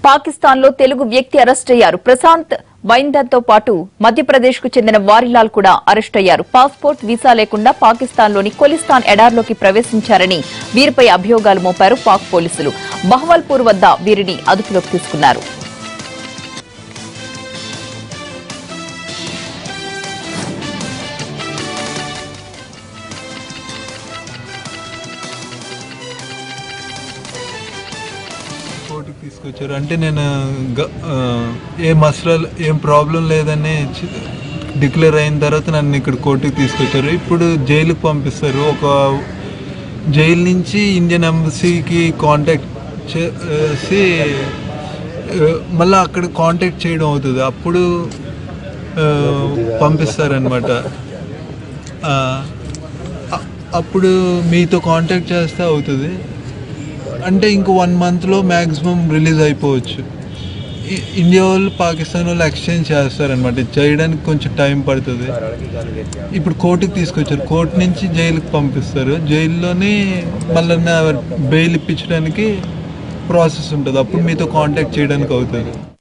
పాకిస్తాన్ లో తెలుగు వ్యక్తి అరెస్ట్ అయ్యారు ప్రశాంత్ వైందర్ తో పాటు మధ్యప్రదేశ్ కు చెందిన వారిలాల్ కూడా అరెస్ట్ అయ్యారు పాస్పోర్ట్ వీసా లేకుండా పాకిస్తాన్ లోని కొలిస్తాన్ ఎడార్లోకి ప్రవేశించారని వీరిపై అభియోగాలు మోపారు పాక్ పోలీసులు బహవల్పూర్ వద్ద వీరిని అదుపులోకి తీసుకున్నారు కోర్టుకి తీసుకొచ్చారు అంటే నేను గ- ఆ, ఏం అసలు ఏం ప్రాబ్లం లేదని డిక్లేర్ అయిన తర్వాత నన్ను ఇక్కడ కోర్టుకి తీసుకొచ్చారు ఇప్పుడు జైలుకి పంపిస్తారు ఒక జైలు నుంచి ఇండియన్ ఎంబసీకి కాంటాక్ట్ చేసి ఆ, మళ్ళీ అక్కడ కాంటాక్ట్ చేయడం అవుతుంది అప్పుడు ఆ, పంపిస్తారనమాట ఆ, అ- అప్పుడు మీతో కాంటాక్ట్ చేస్తే అవుతుంది అంటే ఇంకో వన్ మంత్లో మ్యాక్సిమం రిలీజ్ అయిపోవచ్చు ఇ- ఇండియా వాళ్ళు పాకిస్తాన్ వాళ్ళు ఎక్స్చేంజ్ చేస్తారనమాట ఇది చేయడానికి కొంచెం టైం పడుతుంది ఇప్పుడు కోర్టుకి తీసుకొచ్చారు కోర్టు నుంచి జైలుకి పంపిస్తారు జైల్లోనే మళ్ళీ బెయిల్ ఇప్పించడానికి ప్రాసెస్ ఉంటుంది అప్పుడు మీతో కాంటాక్ట్ చేయడానికి అవుతుంది